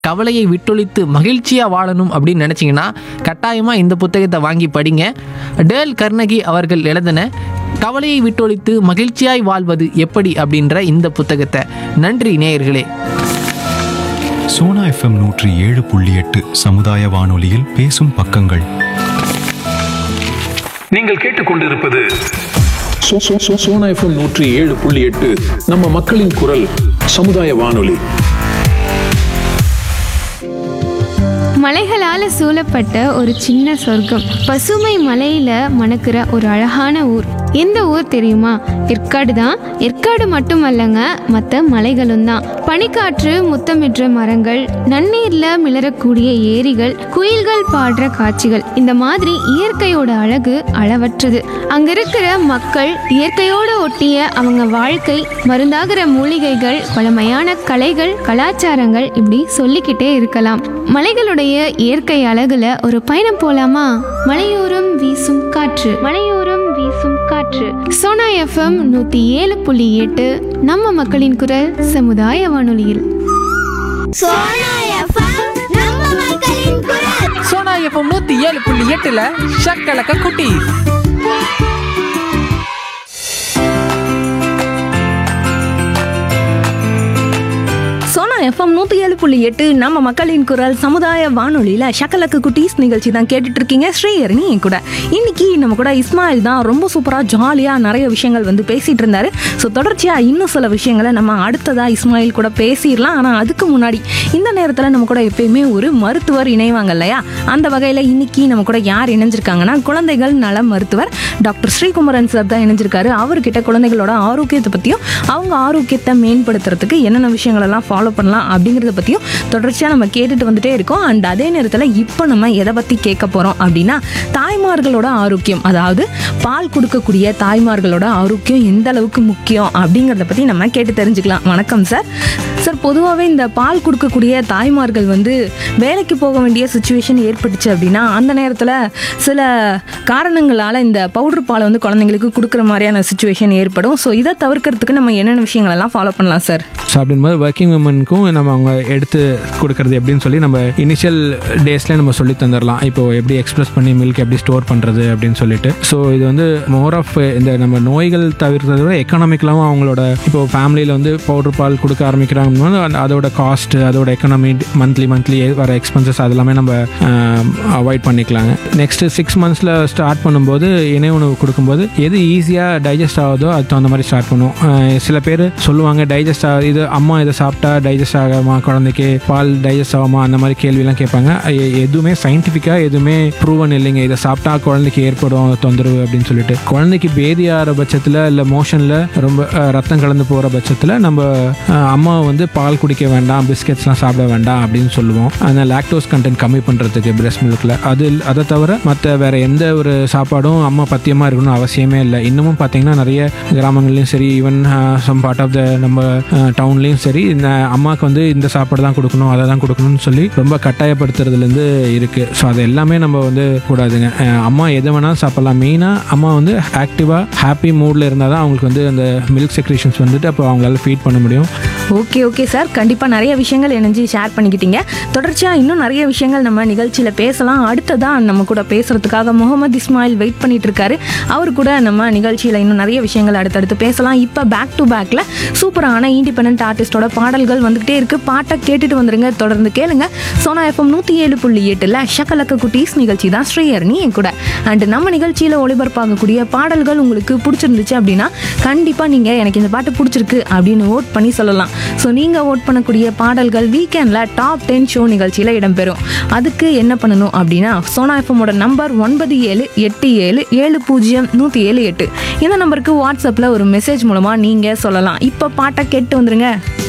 கவலையை விட்டொழித்து மகிழ்ச்சியாக வாழணும் அப்படின்னு நினச்சிங்கன்னா கட்டாயமாக இந்த புத்தகத்தை வாங்கி படிங்க டேல் கர்னகி அவர்கள் எழுதின கவலையை விட்டொழித்து மகிழ்ச்சியாய் வாழ்வது எப்படி அப்படின்ற இந்த புத்தகத்தை நன்றி நேயர்களே சோனா எஃப்எம் நூற்றி ஏழு புள்ளி எட்டு சமுதாய வானொலியில் பேசும் பக்கங்கள் நீங்கள் கேட்டுக்கொண்டிருப்பது சோ- சோ- சோ- சோனா எஃப்எம் நூற்றி ஏழு புள்ளி எட்டு நம்ம மக்களின் குரல் சமுதாய வானொலி மலைகளால சூழப்பட்ட ஒரு சின்ன சொர்க்கம் பசுமை மலையில மணக்கிற ஒரு அழகான ஊர் எந்த ஊர் தெரியுமா ஏற்காடு தான் ஏற்காடு மட்டுமல்லங்க மற்ற மலைகளும் தான் பனிக்காற்று முத்தமிடுற மரங்கள் நன்னீர்ல மிளறக்கூடிய ஏரிகள் குயில்கள் பாடுற காட்சிகள் இந்த மாதிரி இயற்கையோட அழகு அளவற்றது அங்க இருக்கிற மக்கள் இயற்கையோட ஒட்டிய அவங்க வாழ்க்கை மருந்தாகிற மூலிகைகள் பழமையான கலைகள் கலாச்சாரங்கள் இப்படி சொல்லிக்கிட்டே இருக்கலாம் மலைகளுடைய இயற்கை அழகுல ஒரு பயணம் போலாமா மலையோரம் வீசும் காற்று மலையோரம் வீசும் காற்று சோனா எஃப்எம் நூத்தி ஏழு புள்ளி எட்டு நம்ம மக்களின் குரல் சமுதாய வானொலியில் சோனா எஃப்எம் நம்ம மக்களின் குரல் சோனா எஃப்எம் நூற்றி ஏழு புள்ளி எட்டில் ஷக்கலக்க குட்டி சோனா எஃப்எம் நூற்றி ஏழு புள்ளி எட்டு நம்ம மக்களின் குரல் சமுதாய வானொலியில் ஷக்கலக்கு குட்டீஸ் நிகழ்ச்சி தான் கேட்டுட்டு இருக்கீங்க ஸ்ரீஹரணி என் கூட இன்னைக்கு நம்ம கூட இஸ்மாயில் தான் ரொம்ப சூப்பராக ஜாலியாக நிறைய விஷயங்கள் வந்து பேசிட்டு இருந்தாரு ஸோ தொடர்ச்சியாக இன்னும் சில விஷயங்களை நம்ம அடுத்ததாக இஸ்மாயில் கூட பேசிடலாம் ஆனால் அதுக்கு முன்னாடி இந்த நேரத்தில் நம்ம கூட எப்பயுமே ஒரு மருத்துவர் இணைவாங்க இல்லையா அந்த வகையில் இன்னைக்கு நம்ம கூட யார் இணைஞ்சிருக்காங்கன்னா குழந்தைகள் நல மருத்துவர் டாக்டர் ஸ்ரீகுமரன் சார் தான் இணைஞ்சிருக்காரு அவர்கிட்ட குழந்தைகளோட ஆரோக்கியத்தை பற்றியும் அவங்க ஆரோக்கியத்தை மேம்படுத்துறதுக்கு என்னென்ன விஷயங்கள் எல்லாம் ஃபாலோ பண்ணலாம் அப்படிங்கிறத பற்றியும் தொடர்ச்சியாக நம்ம கேட்டுட்டு வந்துட்டே இருக்கோம் அண்ட் அதே நேரத்தில் இப்போ நம்ம எதை பற்றி கேட்க போகிறோம் அப்படின்னா தாய்மார்களோட ஆரோக்கியம் அதாவது பால் கொடுக்கக்கூடிய தாய்மார்களோட ஆரோக்கியம் எந்த அளவுக்கு முக்கியம் அப்படிங்கிறத பற்றி நம்ம கேட்டு தெரிஞ்சுக்கலாம் வணக்கம் சார் சார் பொதுவாகவே இந்த பால் கொடுக்கக்கூடிய தாய்மார்கள் வந்து வேலைக்கு போக வேண்டிய சுச்சுவேஷன் ஏற்பட்டுச்சு அப்படின்னா அந்த நேரத்தில் சில காரணங்களால் இந்த பவுடர் பாலை வந்து குழந்தைங்களுக்கு கொடுக்குற மாதிரியான சுச்சுவேஷன் ஏற்படும் ஸோ இதை தவிர்க்கிறதுக்கு நம்ம என்னென்ன விஷயங்கள் எல்லாம் ஃபாலோ பண்ணலாம் சார் ஸோ அப்படின்போது ஒர்க்கிங் உமனுக்கும் நம்ம அவங்க எடுத்து கொடுக்கறது எப்படின்னு சொல்லி நம்ம இனிஷியல் டேஸ்லேயே நம்ம சொல்லி தந்துடலாம் இப்போ எப்படி எக்ஸ்பிரஸ் பண்ணி மில்க் எப்படி ஸ்டோர் பண்ணுறது அப்படின்னு சொல்லிட்டு ஸோ இது வந்து மோர் ஆஃப் இந்த நம்ம நோய்கள் தவிர்க்கிறத விட எக்கனாமிக்கலாகவும் அவங்களோட இப்போ ஃபேமிலியில் வந்து பவுடர் பால் கொடுக்க ஆரம்பிக்கிறாங்க அதோட காஸ்ட் அதோட எக்கனாமி மந்த்லி மந்த்லி வர எக்ஸ்பென்சஸ் அது எல்லாமே நம்ம அவாய்ட் பண்ணிக்கலாங்க நெக்ஸ்ட் சிக்ஸ் மந்த்ஸில் ஸ்டார்ட் பண்ணும்போது இணை உணவு கொடுக்கும்போது எது ஈஸியாக டைஜஸ்ட் ஆகுதோ அது தகுந்த மாதிரி ஸ்டார்ட் பண்ணும் அஹ் சில பேர் சொல்லுவாங்க டைஜஸ்ட் ஆக இது அம்மா இதை சாப்பிட்டா டைஜஸ்ட் ஆகாமா குழந்தைக்கு பால் டைஜஸ்ட் ஆகுமா அந்த மாதிரி கேள்விலாம் கேட்பாங்க எ- எதுவுமே சயின்டிஃபிக்காக எதுவுமே ப்ரூவன் இல்லைங்க இதை சாப்பிட்டா குழந்தைக்கு ஏற்படும் தொந்தரவு அப்படின்னு சொல்லிட்டு குழந்தைக்கு பேதி ஆகிற பட்சத்தில் இல்லை மோஷனில் ரொம்ப அஹ், ரத்தம் கலந்து போகிற பட்சத்தில் நம்ம அஹ், அம்மா வந்து பால் குடிக்க வேண்டாம் பிஸ்கெட்ஸ்லாம் சாப்பிட வேண்டாம் அப்படின்னு சொல்லுவோம் அந்த லாக்டோஸ் கண்டென்ட் கம்மி பண்ணுறதுக்கு பிரஸ்ட் மில்கில் அது அதை தவிர மற்ற வேற எந்த ஒரு சாப்பாடும் அம்மா பத்தியமாக இருக்கணும்னு அவசியமே இல்லை இன்னமும் பார்த்தீங்கன்னா நிறைய கிராமங்கள்லையும் சரி even some part of the நம்ம டவுன்லேயும் சரி இந்த அம்மாவுக்கு வந்து இந்த சாப்பாடு தான் கொடுக்கணும் அதை தான் கொடுக்கணும்னு சொல்லி ரொம்ப கட்டாயப்படுத்துறதுலேருந்து இருக்குது ஸோ அது எல்லாமே நம்ம வந்து கூடாதுங்க அஹ் அம்மா எது வேணாலும் சாப்பிடலாம் மெயினாக அம்மா வந்து ஆக்டிவாக ஹாப்பி மூடில் இருந்தால் தான் அவங்களுக்கு வந்து அந்த மில்க் செக்ரேஷன்ஸ் வந்துட்டு அப்போ அவங்களால ஃபீட் பண்ண முடியும் ஓகே ஓகே சார் கண்டிப்பாக நிறைய விஷயங்கள் இணைஞ்சு ஷேர் பண்ணிக்கிட்டீங்க தொடர்ச்சியாக இன்னும் நிறைய விஷயங்கள் நம்ம நிகழ்ச்சியில் பேசலாம் அடுத்ததாக நம்ம கூட பேசுகிறதுக்காக முகமது இஸ்மாயில் வெயிட் பண்ணிட்டு இருக்காரு அவர் கூட நம்ம நிகழ்ச்சியில் இன்னும் நிறைய விஷயங்கள் அடுத்தடுத்து பேசலாம் இப்போ பேக் டு பேக்கில் சூப்பரான இண்டிபெண்ட் ஆர்டிஸ்டோட பாடல்கள் வந்துகிட்டே இருக்கு பாட்டை கேட்டுட்டு வந்துருங்க தொடர்ந்து கேளுங்க சோனா எஃப்எம் நூற்றி ஏழு புள்ளி எட்டில் ஷக்கலக்க குட்டீஸ் நிகழ்ச்சி தான் ஸ்ரீயர்னி என் கூட அண்ட் நம்ம நிகழ்ச்சியில் ஒளிபரப்பாகக்கூடிய பாடல்கள் உங்களுக்கு பிடிச்சிருந்துச்சு அப்படின்னா கண்டிப்பாக நீங்கள் எனக்கு இந்த பாட்டு பிடிச்சிருக்கு அப்படின்னு ஓட் பண்ணி சொல்லலாம் ஸோ நீங்கள் ஓட் பண்ணக்கூடிய பாடல்கள் வீக்கெண்டில் டாப் டென் ஷோ நிகழ்ச்சியில் இடம்பெறும் அதுக்கு என்ன பண்ணணும் அப்படின்னா சோனா எஃப்எம்மோட நம்பர் ஒன்பது ஏழு எட்டு ஏழு ஏழு பூஜ்ஜியம் நூற்றி ஏழு எட்டு இந்த நம்பருக்கு வாட்ஸ்அப்பில் ஒரு மெசேஜ் மூலமாக நீங்கள் சொல்லலாம் இப்போ பாட்டை கேட்டு வந்துருங்க